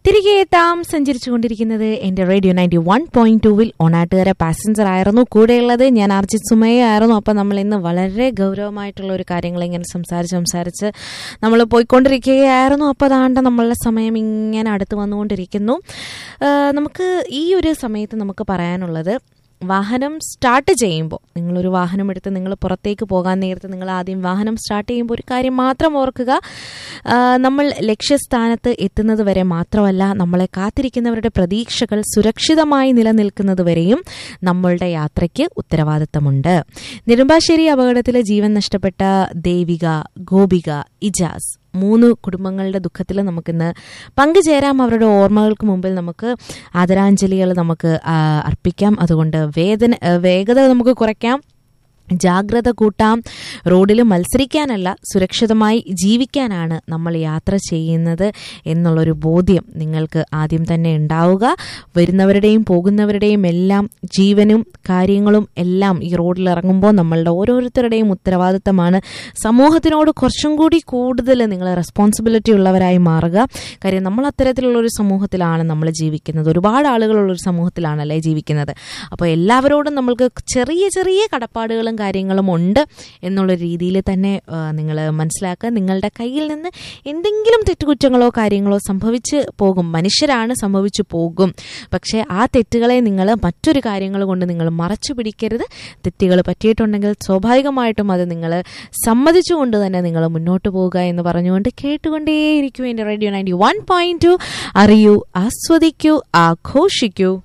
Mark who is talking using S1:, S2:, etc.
S1: തിരികെ എത്താം സഞ്ചരിച്ചുകൊണ്ടിരിക്കുന്നത് എന്റെ റേഡിയോ നയൻറ്റി വൺ പോയിന്റ് ടൂവിൽ ഒണാട്ടുകര പാസഞ്ചർ ആയിരുന്നു കൂടെയുള്ളത് ഞാൻ അർജിത് സുമയ ആയിരുന്നു അപ്പം നമ്മൾ ഇന്ന് വളരെ ഗൗരവമായിട്ടുള്ള ഒരു കാര്യങ്ങൾ ഇങ്ങനെ സംസാരിച്ച് സംസാരിച്ച് നമ്മൾ പോയിക്കൊണ്ടിരിക്കുകയായിരുന്നു അപ്പോൾ അതാണ്ട് നമ്മളുടെ സമയം ഇങ്ങനെ അടുത്ത് വന്നുകൊണ്ടിരിക്കുന്നു ആ, നമുക്ക് ഈ ഒരു സമയത്ത് നമുക്ക് പറയാനുള്ളത് വാഹനം സ്റ്റാർട്ട് ചെയ്യുമ്പോൾ നിങ്ങളൊരു വാഹനം എടുത്ത് നിങ്ങൾ പുറത്തേക്ക് പോകാൻ നേരത്ത് നിങ്ങൾ ആദ്യം വാഹനം സ്റ്റാർട്ട് ചെയ്യുമ്പോൾ ഒരു കാര്യം മാത്രം ഓർക്കുക ആ, നമ്മൾ ലക്ഷ്യസ്ഥാനത്ത് എത്തുന്നത് വരെ മാത്രമല്ല നമ്മളെ കാത്തിരിക്കുന്നവരുടെ പ്രതീക്ഷകൾ സുരക്ഷിതമായി നിലനിൽക്കുന്നത് വരെയും നമ്മളുടെ യാത്രയ്ക്ക് ഉത്തരവാദിത്തമുണ്ട് നെടുമ്പാശ്ശേരി അപകടത്തിൽ ജീവൻ നഷ്ടപ്പെട്ട ദേവിക ഗോപിക ഇജാസ് മൂന്ന് കുടുംബങ്ങളുടെ ദുഃഖത്തിൽ നമുക്കിന്ന് പങ്കുചേരാം അവരുടെ ഓർമ്മകൾക്ക് മുമ്പിൽ നമുക്ക് ആദരാഞ്ജലികൾ നമുക്ക് ആ, അർപ്പിക്കാം അതുകൊണ്ട് വേദന ആ, വേഗത നമുക്ക് കുറയ്ക്കാം ജാഗ്രത കൂട്ടാം റോഡിൽ മത്സരിക്കാനല്ല സുരക്ഷിതമായി ജീവിക്കാനാണ് നമ്മൾ യാത്ര ചെയ്യുന്നത് എന്നുള്ളൊരു ബോധ്യം നിങ്ങൾക്ക് ആദ്യം തന്നെ ഉണ്ടാവുക വരുന്നവരുടെയും പോകുന്നവരുടെയും എല്ലാം ജീവനും കാര്യങ്ങളും എല്ലാം ഈ റോഡിൽ ഇറങ്ങുമ്പോൾ നമ്മളുടെ ഓരോരുത്തരുടെയും ഉത്തരവാദിത്തമാണ് സമൂഹത്തിനോട് കുറച്ചും കൂടി കൂടുതൽ നിങ്ങൾ റെസ്പോൺസിബിലിറ്റി ഉള്ളവരായി മാറുക കാര്യം നമ്മൾ അത്തരത്തിലുള്ള ഒരു സമൂഹത്തിലാണ് നമ്മൾ ജീവിക്കുന്നത് ഒരുപാട് ആളുകളുള്ള ഒരു സമൂഹത്തിലാണല്ലേ ജീവിക്കുന്നത് അപ്പോൾ എല്ലാവരോടും നമ്മൾക്ക് ചെറിയ ചെറിയ കടപ്പാടുകളും കാര്യങ്ങളും ഉണ്ട് എന്നുള്ള രീതിയിൽ തന്നെ നിങ്ങൾ മനസ്സിലാക്കുക നിങ്ങളുടെ കയ്യിൽ നിന്ന് എന്തെങ്കിലും തെറ്റുകുറ്റങ്ങളോ കാര്യങ്ങളോ സംഭവിച്ച് പോകും മനുഷ്യരാണ് സംഭവിച്ചു പോകും പക്ഷേ ആ തെറ്റുകളെ നിങ്ങൾ മറ്റൊരു കാര്യങ്ങൾ കൊണ്ട് നിങ്ങൾ മറച്ചു പിടിക്കരുത് തെറ്റുകൾ പറ്റിയിട്ടുണ്ടെങ്കിൽ സ്വാഭാവികമായിട്ടും അത് നിങ്ങൾ സമ്മതിച്ചുകൊണ്ട് തന്നെ നിങ്ങൾ മുന്നോട്ട് പോവുക എന്ന് പറഞ്ഞുകൊണ്ട് കേട്ടുകൊണ്ടേയിരിക്കും എൻ്റെ radio ninety one point two അറിയൂ ആസ്വദിക്കൂ ആഘോഷിക്കൂ